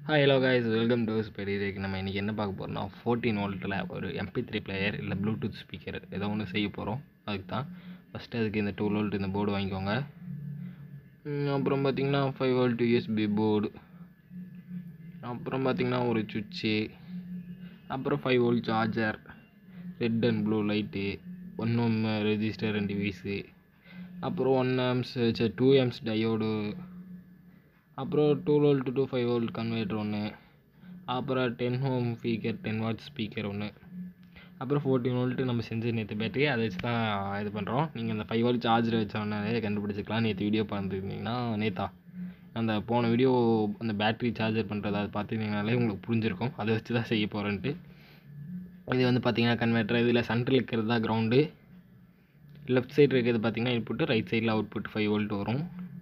hi hello guys welcome to பெரியதுக்கு நம்ம இன்றைக்கி என்ன பார்க்க போகிறோம்னா ஃபோர்டீன் வோல்ட்டில் ஒரு எம்பி த்ரீ பிளேயர் இல்லை ப்ளூடூத் ஸ்பீக்கர் ஏதோ ஒன்று செய்ய போகிறோம் அதுக்கு தான் ஃபஸ்ட்டு அதுக்கு இந்த டூ வோல்ட் இந்த போர்டு வாங்கிக்கோங்க ம், அப்புறம் பார்த்தீங்கன்னா ஃபைவ் வோல்ட் யூஎஸ்பி போர்டு அப்புறம் பார்த்தீங்கன்னா ஒரு சுவிட்சு அப்புறம் five volt charger red and blue light one ohm register ரெண்டு வீஸு அப்புறம் one amps two amps diode அப்புறம் two volt to five volt converter ஒன்று அப்புறம் ten ohm speaker ten watt speaker ஒன்று அப்புறம் ஃபோர்டீன் வோல்ட்டு நம்ம செஞ்ச நேற்று பேட்டரி அதை வச்சு தான் இது பண்ணுறோம் நீங்கள் அந்த ஃபைவ் வோல்ட் சார்ஜர் வச்சோடனே கண்டுபிடிச்சிக்கலாம் நேற்று வீடியோ பார்த்துருந்தீங்கன்னா நேத்தா அந்த போன வீடியோ அந்த பேட்டரி சார்ஜர் பண்ணுறது அதை பார்த்துருந்தீங்கனாலே உங்களுக்கு புரிஞ்சிருக்கும் அதை வச்சு தான் செய்ய போகிறேன்ட்டு இது வந்து பார்த்தீங்கன்னா கன்வெர்ட்டர் இதில் சென்ட்ரல் இருக்கிறது தான் கிரவுண்டு லெஃப்ட் சைடு இருக்கிறது பார்த்தீங்கன்னா இன்புட்டு ரைட் சைடில் அவுட்புட் ஃபைவ் வோல்ட் வரும்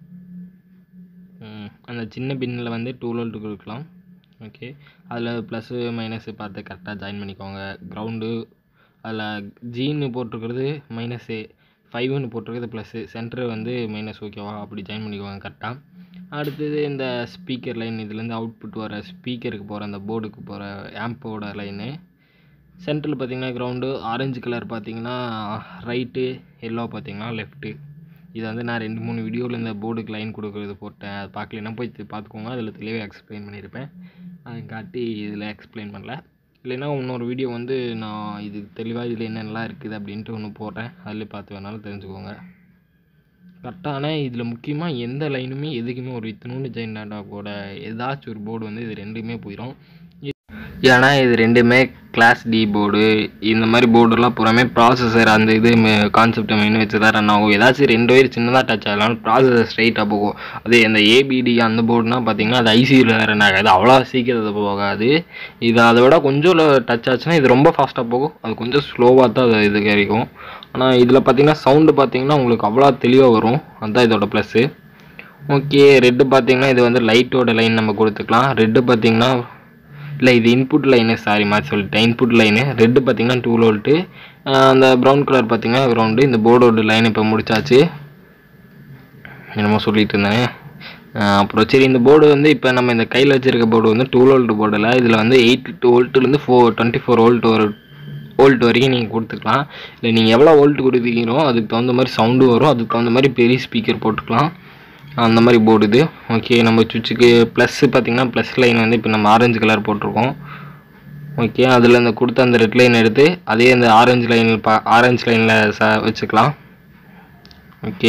ம், அந்த சின்ன பின்னில் வந்து டூ வோல்ட் கொடுக்கலாம் ஓகே அதில் ப்ளஸ்ஸு மைனஸு பார்த்து கரெக்டாக ஜாயின் பண்ணிக்கோங்க கிரவுண்டு அதில் ஜீன்னு போட்டிருக்கிறது மைனஸு ஃபைவ்னு போட்டிருக்கிறது ப்ளஸ்ஸு சென்டர் வந்து மைனஸ் ஓகேவா அப்படி ஜாயின் பண்ணிக்கோங்க கரெக்டாக அடுத்தது இந்த ஸ்பீக்கர் லைன் இதுலேருந்து அவுட்புட் வர ஸ்பீக்கருக்கு போகிற அந்த போர்டுக்கு போகிற ஆம்போட லைனு சென்டரில் பார்த்தீங்கன்னா கிரவுண்டு ஆரஞ்சு கலர் பார்த்தீங்கன்னா ரைட்டு எல்லோ பார்த்தீங்கன்னா லெஃப்ட்டு இதை வந்து நான் ரெண்டு மூணு வீடியோவில் இந்த போர்டுக்கு லைன் கொடுக்குறது போட்டேன் அது பார்க்கலன்னா போய் தி- பார்த்துக்கோங்க அதில் தெளிவாக எக்ஸ்பிளைன் பண்ணியிருப்பேன் அதை காட்டி இதில் எக்ஸ்பிளைன் பண்ணல இல்லைன்னா இன்னொரு வீடியோ வந்து நான் இது தெளிவாக இதில் என்னென்னலாம் இருக்குது அப்படின்ட்டு ஒன்று போடுறேன் அதில் பார்த்து வேணாலும் தெரிஞ்சுக்கோங்க கரெக்டான இதில் முக்கியமாக எந்த லைனுமே எதுக்குமே ஒரு இத்தினூண்டு ஜெயின் டாட்டா கூட ஏதாச்சும் ஒரு போர்டு வந்து இது ரெண்டுமே போயிடும் ஏன்னா இது ரெண்டுமே கிளாஸ் டி போர்டு இந்த மாதிரி போர்டுலாம் பூராமே ப்ராசஸர் அந்த இது கான்செப்டை மெயின் வச்சு தான் ரன் ஆகும் ஏதாச்சும் ரெண்டு வயர் சின்னதாக டச் ஆகலாம் ப்ராசஸர் ஸ்ட்ரைட்டாக போகும் அதே அந்த ஏபிடி அந்த போர்டுனா பார்த்தீங்கன்னா அது ஐசியில் ரன் ஆகாது அவ்வளோ சீக்கிரத்தை போகாது இது அதை விட கொஞ்சம் டச் ஆச்சுன்னா இது ரொம்ப ஃபாஸ்ட்டாக போகும் அது கொஞ்சம் ஸ்லோவாக தான் அது இது கிடைக்கும் ஆனால் இதில் பார்த்தீங்கன்னா சவுண்டு பார்த்தீங்கன்னா உங்களுக்கு அவ்வளோ தெளிவாக வரும் அதுதான் இதோட ப்ளஸ்ஸு ஓகே ரெட்டு பார்த்தீங்கன்னா இது வந்து லைட்டோட லைன் நம்ம கொடுத்துக்கலாம் ரெட்டு பார்த்தீங்கன்னா இல்லை இது இன்புட் லைனு சாரி மாதிரி சொல்லிட்டேன் இன்புட் லைனு ரெட்டு பார்த்தீங்கன்னா டூ வோல்ட்டு அந்த ப்ரௌன் கலர் பார்த்தீங்கன்னா கிரவுண்டு இந்த போர்டோட லைன் இப்போ முடிச்சாச்சு என்னமோ சொல்லிட்டு இருந்தேன் அஹ் அப்புறம் சரி இந்த போர்டு வந்து இப்போ நம்ம இந்த கையில் வச்சிருக்க போர்டு வந்து டூ வோல்ட் போர்டில் இதில் வந்து எயிட் டூ வோல்ட்டுலேருந்து ஃபோர் டுவெண்ட்டி ஃபோர் வோல்ட் ஒரு வோல்ட் வரைக்கும் நீங்கள் கொடுத்துக்கலாம் இல்லை நீங்கள் எவ்வளோ வோல்ட் கொடுத்தீங்களோ அதுக்கு தகுந்த மாதிரி சவுண்டு வரும் அதுக்கு தகுந்த மாதிரி பெரிய ஸ்பீக்கர் போட்டுக்கலாம் அந்த மாதிரி போர்டு இது ஓகே நம்ம சுவிட்சுக்கு ப்ளஸ்ஸு பார்த்தீங்கன்னா ப்ளஸ் லைன் வந்து இப்போ நம்ம ஆரஞ்சு கலர் போட்டிருக்கோம் ஓகே அதில் இந்த கொடுத்த அந்த ரெட் லைன் எடுத்து அதே அந்த ஆரஞ்சு லைனில் பா ஆரஞ்சு லைனில் ச வச்சுக்கலாம் ஓகே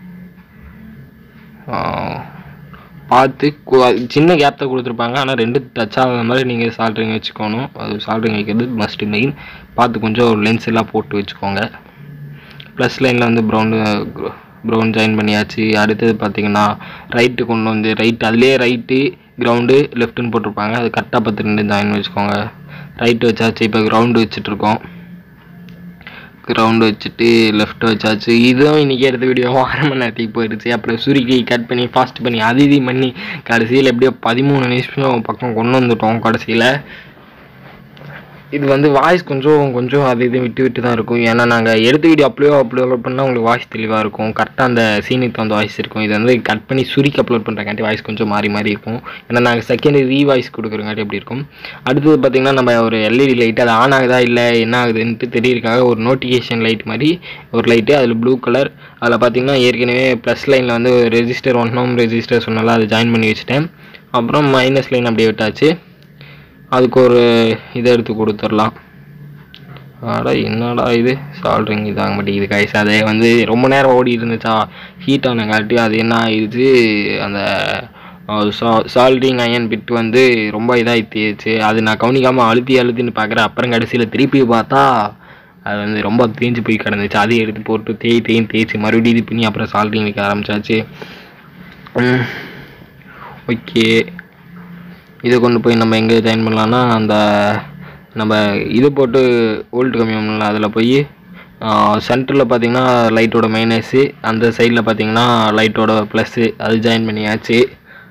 பார்த்து கு- அது சின்ன கேப் தான் கொடுத்துருப்பாங்க ஆனால் ரெண்டு டச் ஆகாத மாதிரி நீங்கள் சால்ட்ரிங் வச்சுக்கணும் அது சால்ட்ரிங் வைக்கிறது மஸ்ட் மெயின் பார்த்து கொஞ்சம் லென்ஸ் எல்லாம் போட்டு வச்சுக்கோங்க ப்ளஸ் லைனில் வந்து ப்ரௌன் ப்ரௌன் ஜாயின் பண்ணியாச்சு அடுத்தது பார்த்தீங்கன்னா ரைட்டு கொண்டு வந்து ரைட் அதுலேயே ரைட்டு கிரவுண்டு லெஃப்ட்டுன்னு போட்டிருப்பாங்க அது கரெக்டாக பத்து ரெண்டு ஜாயின் வச்சுக்கோங்க ரைட்டு வச்சாச்சு இப்போ கிரவுண்டு வச்சுட்ருக்கோம் கிரவுண்டு வச்சுட்டு லெஃப்ட் வச்சாச்சு இதுவும் இன்றைக்கி எடுத்த வீடியோ அரை மணி நேரத்துக்கு போயிடுச்சு அப்புறம் சுருக்கி கட் பண்ணி ஃபாஸ்ட் பண்ணி அது இதையும் பண்ணி கடைசியில் எப்படியோ பதிமூணு நிமிஷம் பக்கம் கொண்டு வந்துட்டோம் கடைசியில் இது வந்து வாய்ஸ் கொஞ்சம் கொஞ்சம் அது இது விட்டு விட்டு தான் இருக்கும் ஏன்னா நாங்கள் எடுத்த வீடியோ அப்லோட் அப்லோட் பண்ணால் உங்களுக்கு வாய்ஸ் தெளிவாக இருக்கும் கரெக்டாக அந்த சீனுக்கு தகுந்த வாய்ஸ் இருக்கும் இது வந்து கட் பண்ணி சுருக்கி அப்லோட் பண்ணுறக்காண்டி வாய்ஸ் கொஞ்சம் மாறி மாறி இருக்கும் ஏன்னா நாங்கள் செகண்ட் ரீ வாய்ஸ் கொடுக்குறங்காட்டி அப்படி இருக்கும் அடுத்தது பார்த்திங்கன்னா நம்ம ஒரு எல்இடி லைட் அது ஆன் ஆகுதா இல்லை என்ன ஆகுதுன்ட்டு தெரியறதுக்காக ஒரு நோட்டிஃபிகேஷன் லைட் மாதிரி ஒரு லைட்டு அதில் ப்ளூ கலர் அதில் பார்த்தீங்கன்னா ஏற்கனவே ப்ளஸ் லைனில் வந்து ரெஜிஸ்டர் ஒன் ஹோம் ரெஜிஸ்டர் சொன்னால அதை ஜாயின் பண்ணி வச்சுட்டேன் அப்புறம் மைனஸ் லைன் அப்படியே விட்டாச்சு அதுக்கு ஒரு இதை எடுத்து கொடுத்துடலாம் அடா என்னடா இது சால்ட்ரிங் இதாக மாட்டேங்குது கைஸ் அதே வந்து ரொம்ப நேரம் ஓடி இருந்துச்சா ஹீட் ஆனங்காட்டி அது என்ன ஆயிடுச்சு அந்த சால்ட்ரிங் அயன் பிட் வந்து ரொம்ப இதாகிடுச்சு அது நான் கவனிக்காமல் அழுத்தி அழுத்தின்னு பார்க்குறேன் அப்புறம் கடைசியில் திருப்பி பார்த்தா அது வந்து ரொம்ப தேஞ்சு போய் கிடந்துச்சு அதையும் எடுத்து போட்டு தேய் தேயும் தேய்ச்சி மறுபடியும் இது பண்ணி அப்புறம் சால்ட்ரிங் வைக்க ஆரம்பிச்சாச்சு ஓகே இதை கொண்டு போய் நம்ம எங்கே ஜாயின் பண்ணலான்னா அந்த நம்ம இது போட்டு வோல்ட் கம்மி பண்ணலாம் அதில் போய் சென்டரில் பார்த்தீங்கன்னா லைட்டோட மைனஸு அந்த சைடில் பார்த்தீங்கன்னா லைட்டோட ப்ளஸ்ஸு அது ஜாயின் பண்ணியாச்சு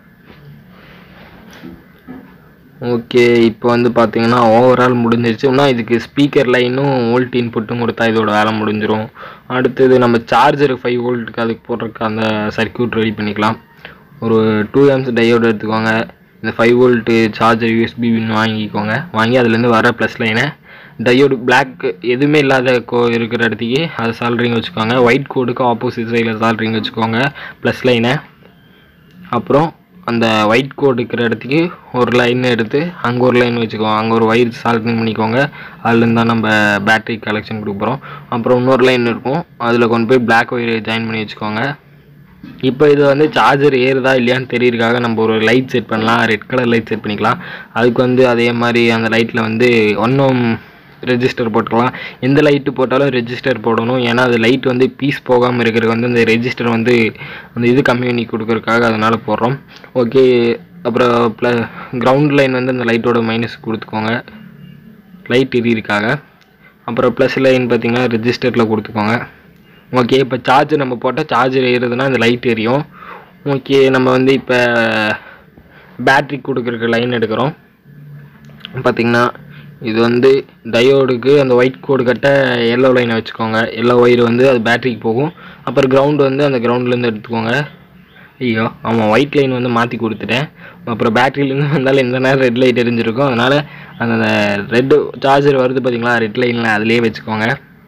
ஓகே இப்போ வந்து பார்த்தீங்கன்னா ஓவரால் முடிஞ்சிருச்சு இன்னும் இதுக்கு ஸ்பீக்கர் லைனும் வோல்ட் இன்புட்டும் கொடுத்தா இதோட வேலை முடிஞ்சிரும் அடுத்தது நம்ம சார்ஜர் ஃபைவ் வோல்ட்டுக்கு அதுக்கு போடுறதுக்கு அந்த சர்க்யூட் ரெடி பண்ணிக்கலாம் ஒரு டூ ஆம்ஸ் டயோடு எடுத்துக்கோங்க இந்த five volt charger USB pin வாங்கிக்கோங்க வாங்கி அதுலேருந்து வர ப்ளஸ் லைனை டயோடு பிளாக் எதுவுமே இல்லாத கோ இருக்கிற இடத்துக்கு அதை சால்ட்ரிங் வச்சுக்கோங்க ஒயிட் கோடுக்கு ஆப்போசிட் சைடில் சால்ட்ரிங் வச்சுக்கோங்க ப்ளஸ் லைனை அப்புறம் அந்த ஒயிட் கோடு இருக்கிற இடத்துக்கு ஒரு லைன் எடுத்து அங்கே ஒரு லைன் வச்சுக்கோங்க அங்கே ஒரு ஒயர் சால்ட்ரிங் பண்ணிக்கோங்க அதுலேருந்து தான் நம்ம பேட்டரி கலெக்ஷன் கொடுக்க போகிறோம் அப்புறம் இன்னொரு லைன் இருக்கும் அதில் கொண்டு போய் பிளாக் ஒயர் ஜாயின் பண்ணி வச்சுக்கோங்க இப்போ இது வந்து சார்ஜர் ஏறுதா இல்லையான்னு தெரியறதுக்காக நம்ம ஒரு லைட் செட் பண்ணலாம் ரெட் கலர் லைட் செட் பண்ணிக்கலாம் அதுக்கு வந்து அதே மாதிரி அந்த லைட்டில் வந்து ஒன்றும் ரெஜிஸ்டர் போட்டுக்கலாம் எந்த லைட்டு போட்டாலும் ரெஜிஸ்டர் போடணும் ஏன்னா அது லைட் வந்து பீஸ் போகாமல் இருக்கிறதுக்கு வந்து அந்த ரெஜிஸ்டர் வந்து அந்த இது கம்மி பண்ணி கொடுக்கறதுக்காக அதனால் போடுறோம் ஓகே அப்புறம் ப்ள கிரவுண்ட் லைன் வந்து அந்த லைட்டோட மைனஸ் கொடுத்துக்கோங்க லைட் எரியறதுக்காக அப்புறம் ப்ளஸ் லைன் பார்த்தீங்கன்னா ரெஜிஸ்டரில் கொடுத்துக்கோங்க ஓகே இப்போ சார்ஜர் நம்ம போட்டால் சார்ஜர் ஏறுதுன்னா இந்த லைட் எரியும் ஓகே நம்ம வந்து இப்போ பேட்ரி கொடுக்குறக்கு லைன் எடுக்கிறோம் பார்த்திங்கன்னா இது வந்து டயோடுக்கு அந்த ஒயிட் கோடு கட்ட எல்லோ லைனை வச்சுக்கோங்க எல்லோ ஒயர் வந்து அது பேட்டரிக்கு போகும் அப்புறம் கிரவுண்டு வந்து அந்த கிரவுண்ட்லேருந்து எடுத்துக்கோங்க ஐயோ ஆமாம் ஒயிட் லைன் வந்து மாற்றி கொடுத்துட்டேன் அப்புறம் பேட்டரியிலேருந்து வந்தாலும் எந்த நேரம் ரெட் லைட் எரிஞ்சிருக்கும் அதனால் அந்த ரெட்டு சார்ஜர் வருது பார்த்தீங்களா ரெட் லைனில் அதிலே வச்சுக்கோங்க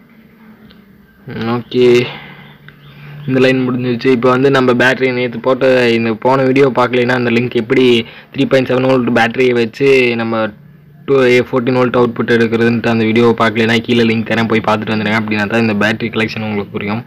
ஓகே இந்த லைன் முடிஞ்சிருச்சு இப்போ வந்து நம்ம பேட்டரி நேற்று போட்ட இந்த போன வீடியோ பார்க்கலைன்னா அந்த லிங்க் எப்படி த்ரீ பாயிண்ட் செவன் வோல்ட் பேட்டரியை வச்சு நம்ம டூ ஃபோர்டீன் வோல்ட் அவுட்புட் எடுக்கிறதுன்ட்டு அந்த வீடியோவை பார்க்கலைன்னா கீழே லிங்க் தரேன் போய் பார்த்துட்டு வந்துடுங்க அப்படின்னா தான் இந்த பேட்டரி கலெக்ஷன் உங்களுக்கு புரியும்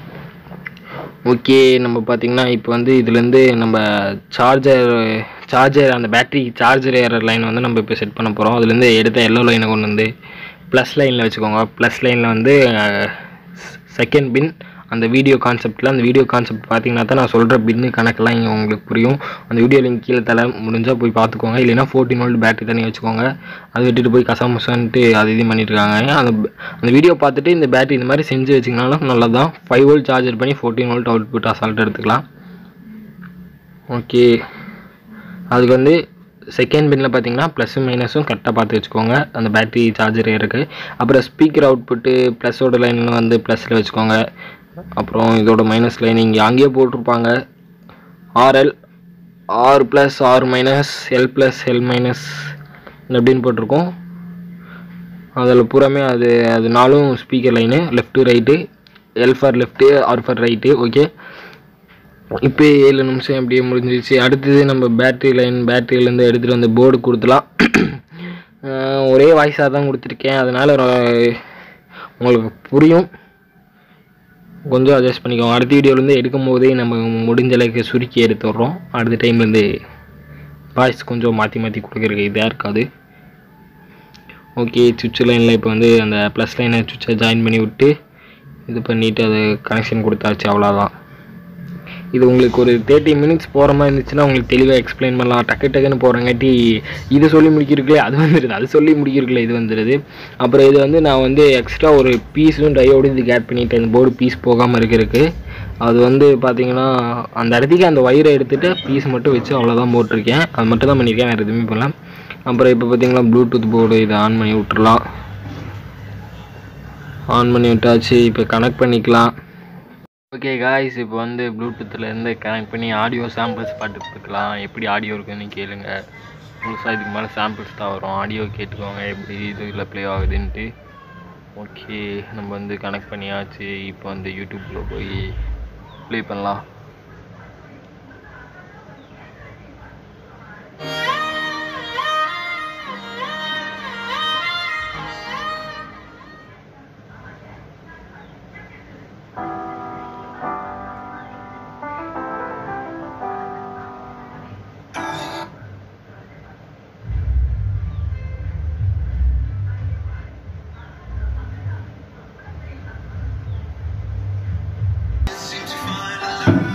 ஓகே நம்ம பார்த்திங்கன்னா இப்போ வந்து இதுலேருந்து நம்ம சார்ஜர் சார்ஜர் அந்த பேட்டரி சார்ஜர் ஏற லைன் வந்து நம்ம இப்போ செட் பண்ண போகிறோம் அதுலேருந்து எடுத்த எல்லோ லைனை கொண்டு வந்து ப்ளஸ் லைனில் வச்சுக்கோங்க ப்ளஸ் லைனில் வந்து செகண்ட் பின் அந்த வீடியோ கான்செப்டில் அந்த வீடியோ கான்செப்ட் பார்த்தீங்கன்னா தான் நான் சொல்கிற பின்னு கணக்கெல்லாம் இங்கே உங்களுக்கு புரியும் அந்த வீடியோ லிங்க் கீழே தலை முடிஞ்சால் போய் பார்த்துக்கோங்க இல்லைன்னா ஃபோர்டீன் வோல்ட் பேட்டரி தண்ணி வச்சுக்கோங்க அதை விட்டுட்டு போய் கசாமசான்ட்டு அது இது பண்ணிட்டு இருக்காங்க அந்த அந்த வீடியோ பார்த்துட்டு இந்த பேட்டரி இந்த மாதிரி செஞ்சு வச்சிங்கனாலும் நல்லது தான் ஃபைவ் வோல்ட் சார்ஜர் பண்ணி ஃபோர்டீன் வோல்ட் அவுட்புட் அசால்ட் எடுத்துக்கலாம் ஓகே அதுக்கு வந்து செகண்ட் பின்னில் பார்த்தீங்கன்னா ப்ளஸ்ஸும் மைனஸும் கரெக்டாக பார்த்து வச்சுக்கோங்க அந்த பேட்டரி சார்ஜர் இருக்குது அப்புறம் ஸ்பீக்கர் அவுட்புட்டு ப்ளஸோட லைன் வந்து ப்ளஸில் வச்சுக்கோங்க அப்புறம் இதோட மைனஸ் லைன் இங்கே அங்கேயே போட்டிருப்பாங்க RL R plus R minus L plus L minus அப்படின்னு போட்டிருக்கோம் அதில் பூராமே அது அது நாலும் speaker line left right L for left R for right okay இப்போ ஏழு நிமிஷம் அப்படியே முடிஞ்சிருச்சு அடுத்தது நம்ம பேட்ரி லைன் பேட்டரியிலேருந்து எடுத்துகிட்டு வந்து போர்டு கொடுத்துலாம் அஹ் ஒரே வாய்ஸாக தான் கொடுத்துருக்கேன் அதனால் உங்களுக்கு புரியும் கொஞ்சம் அட்ஜஸ்ட் பண்ணிக்கோங்க அடுத்த வீடியோலேருந்து எடுக்கும் போதே நம்ம முடிஞ்ச அளவுக்கு சுருக்கி எடுத்து வர்றோம் அடுத்த டைம்லேருந்து வாய்ஸ் கொஞ்சம் மாற்றி மாற்றி கொடுக்குறதுக்கு இதாக இருக்காது ஓகே சுவிட்ச் லைனில் இப்போ வந்து அந்த ப்ளஸ் லைனை சுவிட்சை ஜாயின் பண்ணி விட்டு இது பண்ணிவிட்டு அது கனெக்ஷன் கொடுத்தாச்சு அவ்வளோதான் இது உங்களுக்கு ஒரு தேர்ட்டி மினிட்ஸ் போகிற மாதிரி இருந்துச்சுன்னா உங்களுக்கு தெளிவாக எக்ஸ்பிளைன் பண்ணலாம் டக்கு டக்குன்னு போகிறங்காட்டி இது சொல்லி முடிக்கிறதுக்குள்ளே அது வந்துடுது அது சொல்லி முடிக்கிறதுக்குள்ளே இது வந்துடுது அப்புறம் இது வந்து நான் வந்து எக்ஸ்ட்ரா ஒரு பீஸும் டயோடு இதுக்கு ஆட் பண்ணிட்டேன் இந்த போர்டு பீஸ் போகாமல் இருக்கிறதுக்கு அது வந்து பார்த்தீங்கன்னா அந்த இடத்துக்கு அந்த ஒயரை எடுத்துகிட்டு பீஸ் மட்டும் வச்சு அவ்வளோதான் போட்டிருக்கேன் அது மட்டும் தான் பண்ணியிருக்கேன் வேறு எதுவுமே பண்ணல அப்புறம் இப்போ பார்த்தீங்கன்னா ப்ளூடூத் போர்டு இதை ஆன் பண்ணி விட்டுறலாம் ஆன் பண்ணி விட்டாச்சு இப்போ கனெக்ட் பண்ணிக்கலாம் ஓகே காய்ஸ் இப்போ வந்து ப்ளூடூத்தில் இருந்து கனெக்ட் பண்ணி ஆடியோ சாம்பிள்ஸ் பாட்டு கொடுக்கலாம் எப்படி ஆடியோ இருக்குன்னு கேளுங்க முழுசாக இதுக்கு மேலே சாம்பிள்ஸ் தான் வரும் ஆடியோ கேட்டுக்கோங்க எப்படி இதில் ப்ளே ஆகுதுன்ட்டு ஓகே நம்ம வந்து கனெக்ட் பண்ணியாச்சு இப்போ வந்து யூடியூப்பில் போய் ப்ளே பண்ணலாம் Seem to find a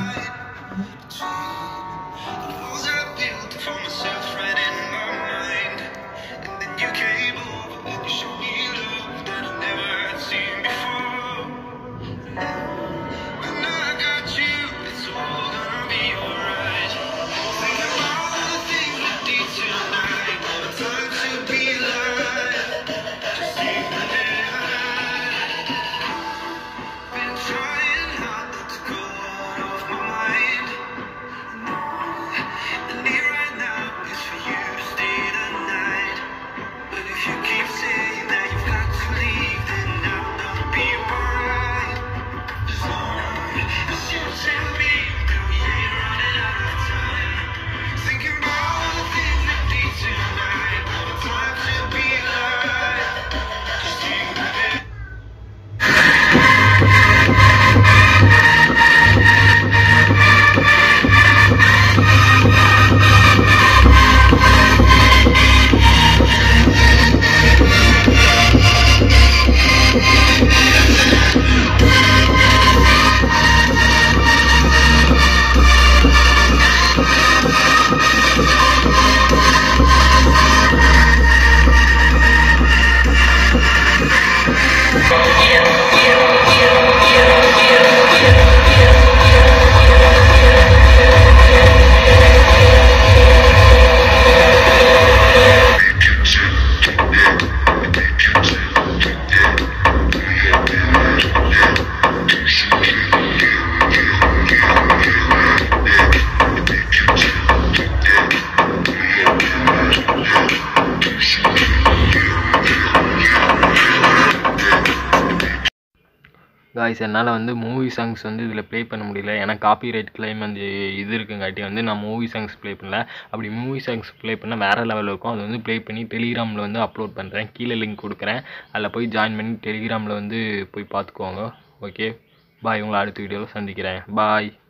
guys என்னால் வந்து மூவி சாங்ஸ் வந்து இதில் ப்ளே பண்ண முடியல ஏன்னா காப்பிரைட் கிளைம் அந்த இது இருக்குங்காட்டி வந்து நான் மூவி சாங்ஸ் ப்ளே பண்ணல அப்படி மூவி சாங்ஸ் ப்ளே பண்ணால் வேறு லெவலில் இருக்கும் அது வந்து ப்ளே பண்ணி டெலிகிராமில் வந்து அப்லோட் பண்ணுறேன் கீழே லிங்க் கொடுக்குறேன் அதில் போய் ஜாயின் பண்ணி டெலிகிராமில் வந்து போய் பார்த்துக்கோங்க ஓகே பாய் உங்களை அடுத்த வீடியோவில் சந்திக்கிறேன் பாய்